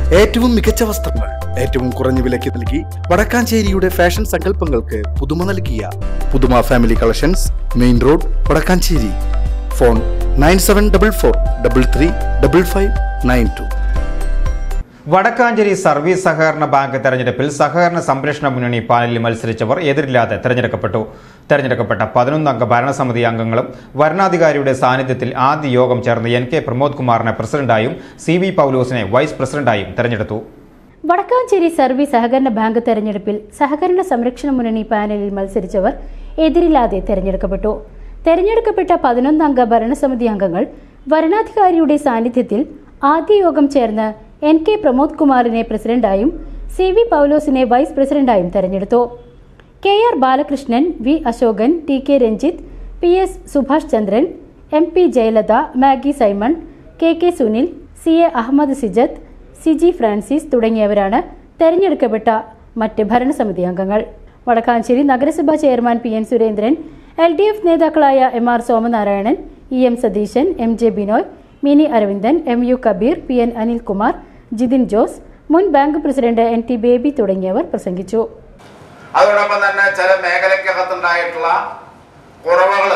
ഏറ്റവും മികച്ച വസ്ത്രങ്ങൾ ഏറ്റവും കുറഞ്ഞ വിലയ്ക്ക് നൽകി വടക്കാഞ്ചേരിയുടെ ഫാഷൻ സങ്കല്പങ്ങൾക്ക് പുതുമ നൽകിയ പുതുമ family collections main road Vadakkanchery phone nine seven double four double three double five nine two Vadakkanchery service സഹകരണ ബാങ്ക് തെരഞ്ഞെടുപ്പിൽ സഹകരണ സംരക്ഷണ മുന്നണി പാനലിൽ മത്സരിച്ചവർ എതിരില്ലാതെ തെരഞ്ഞെടുക്കപ്പെട്ടു തെരഞ്ഞെടുക്കപ്പെട്ട പതിനൊന്നംഗ ഭരണസമിതി അംഗങ്ങളും വരണാധികാരിയുടെ സാന്നിധ്യത്തിൽ ആദ്യ യോഗം ചേർന്ന് എൻ കെ പ്രമോദ് കുമാറിനെ പ്രസിഡന്റായും സി വി പൗലോസിനെ വൈസ് പ്രസിഡന്റായും തെരഞ്ഞെടുത്തു വടക്കാഞ്ചേരി സർവീസ് സഹകരണ ബാങ്ക് തെരഞ്ഞെടുപ്പിൽ സഹകരണ സംരക്ഷണ മുന്നണി പാനലിൽ മത്സരിച്ചവർ എതിരില്ലാതെ തെരഞ്ഞെടുക്കപ്പെട്ടു തെരഞ്ഞെടുക്കപ്പെട്ട പതിനൊന്നംഗ ഭരണസമിതി അംഗങ്ങൾ വരണാധികാരിയുടെ സാന്നിധ്യത്തിൽ ആദ്യ യോഗം ചേർന്ന് എൻ കെ പ്രമോദ് കുമാറിനെ പ്രസിഡന്റായും സി വി പൗലോസിനെ വൈസ് പ്രസിഡന്റായും തെരഞ്ഞെടുത്തു K R Balakrishnan V Ashokan T K Ranjith P S Subhash Chandran M P Jayalatha Maggie Simon K K Sunil C A Ahammed Sijith Siji Francis തുടങ്ങിയവരാണ് തെരഞ്ഞെടുക്കപ്പെട്ട മറ്റ് ഭരണസമിതി അംഗങ്ങൾ വടക്കാഞ്ചേരി നഗരസഭാ chairman P N Surendran L D F നേതാക്കളായ M R Somanarayanan E M Satheesan M J Binoy Mini Aravindan M U Kabeer P N Anilkumar Jithin Jose മുൻ bank president N T Baby തുടങ്ങിയവർ പ്രസംഗിച്ചു അതോടൊപ്പം തന്നെ ചില മേഖലയ്ക്കകത്തുണ്ടായിട്ടുള്ള കുറവുകൾ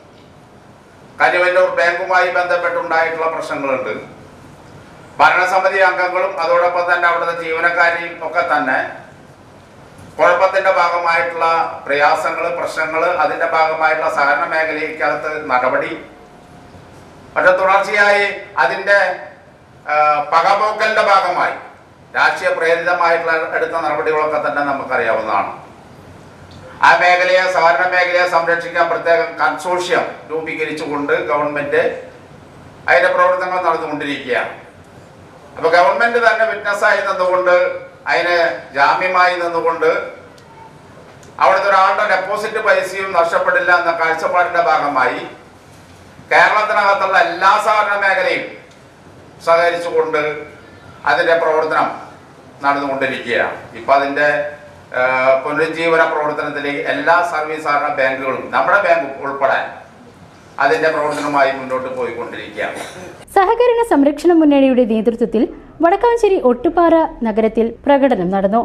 കരുവന്നൂർ ബാങ്കുമായി ബന്ധപ്പെട്ടുണ്ടായിട്ടുള്ള പ്രശ്നങ്ങളുണ്ട് ഭരണസമിതി അംഗങ്ങളും അതോടൊപ്പം തന്നെ അവിടുത്തെ ജീവനക്കാരെയും ഒക്കെ തന്നെ കുഴപ്പത്തിന്റെ ഭാഗമായിട്ടുള്ള പ്രയാസങ്ങൾ പ്രശ്നങ്ങൾ അതിന്റെ ഭാഗമായിട്ടുള്ള സഹകരണ മേഖലയ്ക്കകത്ത് നടപടി പക്ഷെ തുടർച്ചയായി അതിന്റെ ആ, പകപോക്കലിന്റെ ഭാഗമായി രാഷ്ട്രീയ പ്രേരിതമായിട്ടുള്ള എടുത്ത നടപടികളൊക്കെ തന്നെ നമുക്കറിയാവുന്നതാണ് ആ മേഖലയെ സഹകരണ മേഖലയെ സംരക്ഷിക്കാൻ പ്രത്യേകം കൺസോഷ്യം രൂപീകരിച്ചുകൊണ്ട് ഗവൺമെന്റ് അതിന്റെ പ്രവർത്തനങ്ങൾ നടന്നുകൊണ്ടിരിക്കുകയാണ് അപ്പൊ ഗവൺമെന്റ് തന്നെ വിറ്റ്നസ്സായി നിന്നുകൊണ്ട് അതിന് ജാമ്യമായി നിന്നുകൊണ്ട് അവിടുത്തെ ഒരാളുടെ ഡെപ്പോസിറ്റ് പൈസയും നഷ്ടപ്പെടില്ല എന്ന കാഴ്ചപ്പാടിന്റെ ഭാഗമായി കേരളത്തിനകത്തുള്ള എല്ലാ സഹകരണ മേഖലയും സഹകരിച്ചുകൊണ്ട് അതിന്റെ പ്രവർത്തനം നടന്നുകൊണ്ടിരിക്കുകയാണ് ഇപ്പൊ അതിന്റെ ആ, പുനരുജ്ജീവന പ്രവർത്തനത്തിലേക്ക് എല്ലാ സർവീസ് സഹകരണ ബാങ്കുകളും നമ്മുടെ ബാങ്ക് ഉൾപ്പെടെ അതിന്റെ പ്രവർത്തനവുമായി മുന്നോട്ട് പോയിക്കൊണ്ടിരിക്കുകയാണ് സഹകരണ സംരക്ഷണ മുന്നണിയുടെ നേതൃത്വത്തിൽ വടക്കാഞ്ചേരി ഒട്ടുപാറ നഗരത്തിൽ പ്രകടനം നടന്നു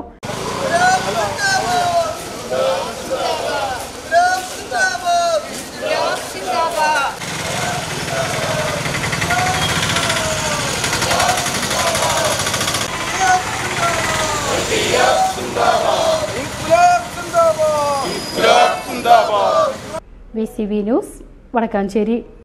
V C V news Vadakkanchery